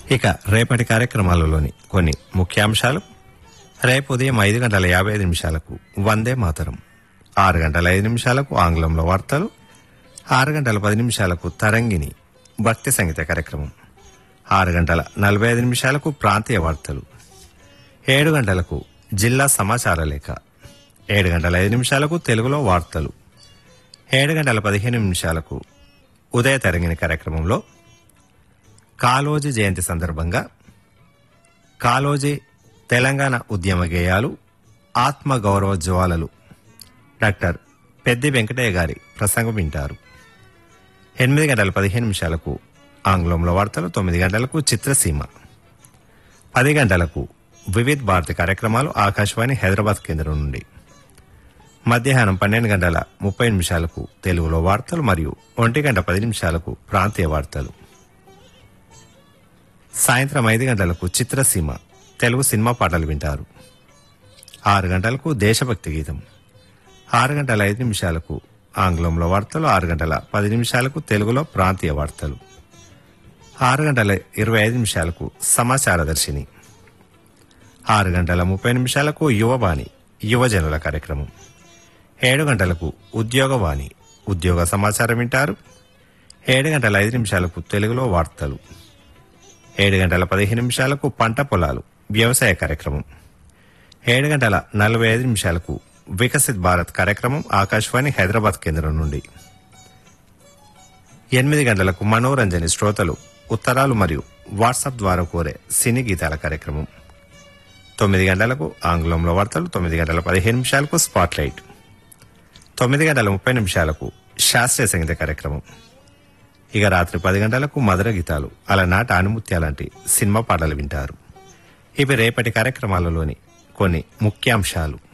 ఇక రేపటి కార్యక్రమాలలోని కొన్ని ముఖ్యాంశాలు రేపు ఉదయం ఐదు గంటల యాభై ఐదు నిమిషాలకు వందే మాతరం ఆరు గంటల ఐదు నిమిషాలకు ఆంగ్లంలో వార్తలు ఆరు గంటల పది నిమిషాలకు తరంగిణి భక్తి సంగీత కార్యక్రమం ఆరు గంటల నలభై ఐదు నిమిషాలకు ప్రాంతీయ వార్తలు ఏడు గంటలకు జిల్లా సమాచార లేఖ ఏడు గంటల ఐదు నిమిషాలకు తెలుగులో వార్తలు ఏడు గంటల పదిహేను నిమిషాలకు ఉదయ తరంగిణి కార్యక్రమంలో కాలోజీ జయంతి సందర్భంగా కాలోజీ తెలంగాణ ఉద్యమ గేయాలు ఆత్మ గౌరవ జ్వాలలు డాక్టర్ పెద్ది వెంకటయ్య గారి ప్రసంగం వింటారు ఎనిమిది గంటల పదిహేను నిమిషాలకు ఆంగ్లంలో వార్తలు తొమ్మిది గంటలకు చిత్రసీమ పది గంటలకు వివిధ్ భారతి కార్యక్రమాలు ఆకాశవాణి హైదరాబాద్ కేంద్రం నుండి మధ్యాహ్నం పన్నెండు గంటల ముప్పై నిమిషాలకు తెలుగులో వార్తలు మరియు ఒంటి గంట పది నిమిషాలకు ప్రాంతీయ వార్తలు సాయంత్రం ఐదు గంటలకు చిత్రసీమ తెలుగు సినిమా పాటలు వింటారు ఆరు గంటలకు దేశభక్తి గీతం ఆరు గంటల ఐదు నిమిషాలకు ఆంగ్లంలో వార్తలు ఆరు గంటల పది నిమిషాలకు తెలుగులో ప్రాంతీయ వార్తలు ఆరు గంటల ఇరవై ఐదు నిమిషాలకు సమాచార దర్శిని ఆరు గంటల ముప్పై నిమిషాలకు యువవాణి యువజనుల కార్యక్రమం ఏడు గంటలకు ఉద్యోగవాణి ఉద్యోగ సమాచారం వింటారు ఏడు గంటల ఐదు నిమిషాలకు తెలుగులో వార్తలు ఏడు గంటల పదిహేను నిమిషాలకు పంట పొలాలు వ్యవసాయ కార్యక్రమం ఏడు గంటల నలభై ఐదు నిమిషాలకు వికసిత్ భారత్ కార్యక్రమం ఆకాశవాణి హైదరాబాద్ కేంద్రం నుండి ఎనిమిది గంటలకు మనోరంజని శ్రోతలు ఉత్తరాలు మరియు వాట్సాప్ ద్వారా కోరే సినీ గీతాల కార్యక్రమం తొమ్మిది గంటలకు ఆంగ్లంలో వార్తలు తొమ్మిది గంటల పదిహేను నిమిషాలకు స్పాట్ లైట్ తొమ్మిది గంటల ముప్పై నిమిషాలకు శాస్త్రీయ సంగీత కార్యక్రమం ఇక రాత్రి పది గంటలకు మధుర గీతాలు అలనాటి ఆనుముత్యాలంటి సినిమా పాటలు వింటారు ఇవి రేపటి కార్యక్రమాలలోని కొన్ని ముఖ్యాంశాలు